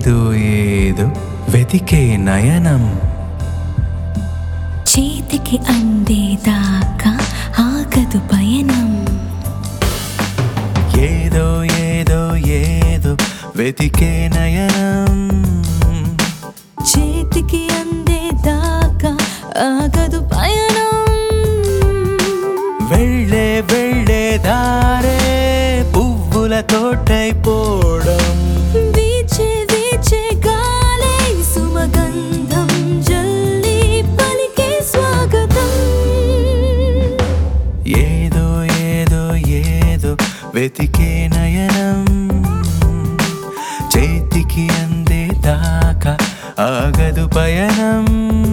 ఏదో ఏదో వెతికే నయనం చేతికి అందేదాకా ఆగదు పయనం ఏదో ఏదో ఏదో వెతికే నయనం చేతికి అందేదాకా ఆగదు పయనం వెళ్ళే వెళ్ళే దారే పువ్వుల తోటైపోవడం వీచే వీచే గాలే సుమగంధం జల్లి పలికే స్వాగతం ఏదో ఏదో ఏదో వెతికే నయనం చేతికి అందే దాకా ఆగదు పయనం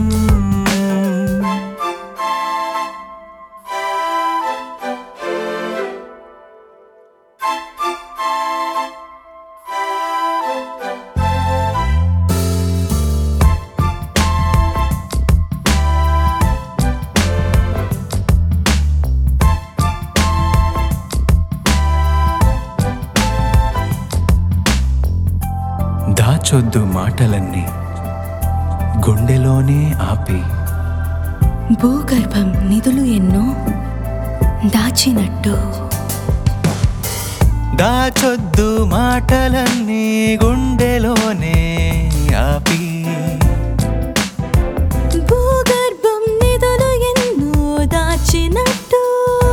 దాచొద్దు మాటలన్నీ గుండెలోనే ఆపి భూగర్భం నిధులు ఎన్నో దాచినట్టు దాచొద్దు మాటలన్నీ గుండెలోనే ఆపి భూగర్భం నిధులు ఎన్నో దాచినట్టు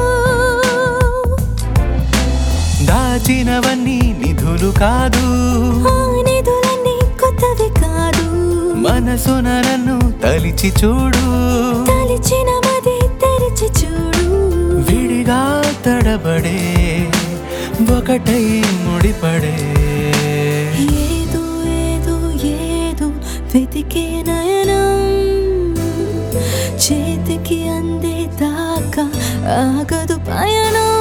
దాచినవన్నీ నిధులు కాదు ఆ నిధులన్నీ కొత్తవి కాదు మనసున నన్ను తలిచి చూడు తలిచిన మది తెరిచి చూడు విడిగా తడబడే ఒకటై ముడిపడే ఏదో ఏదో ఏదో వెతికే నయనం చేతికి అందే దాకా ఆగదు పయనం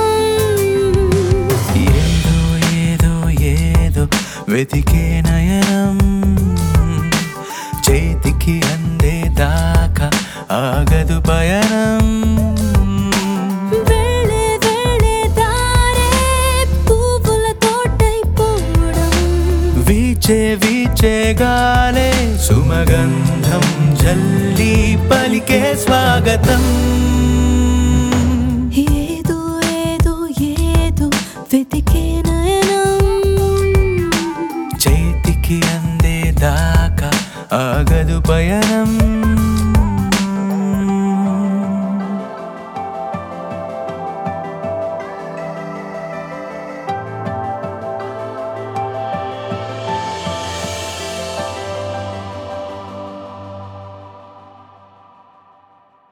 ఏదో ఏదో ఏదో వెతికే నయనం చేతికి అందే దాకా ఆగదు పయనం వెళ్ళే వెళ్ళే దారే పువ్వుల తోటైపోవడం వీచే వీచే గాలే సుమగంధం జల్లి పలికే స్వాగతం ఏదో ఏదో ఏదో వెతికే నయనం చేతికి అందే దాకా ఆగదు పయనం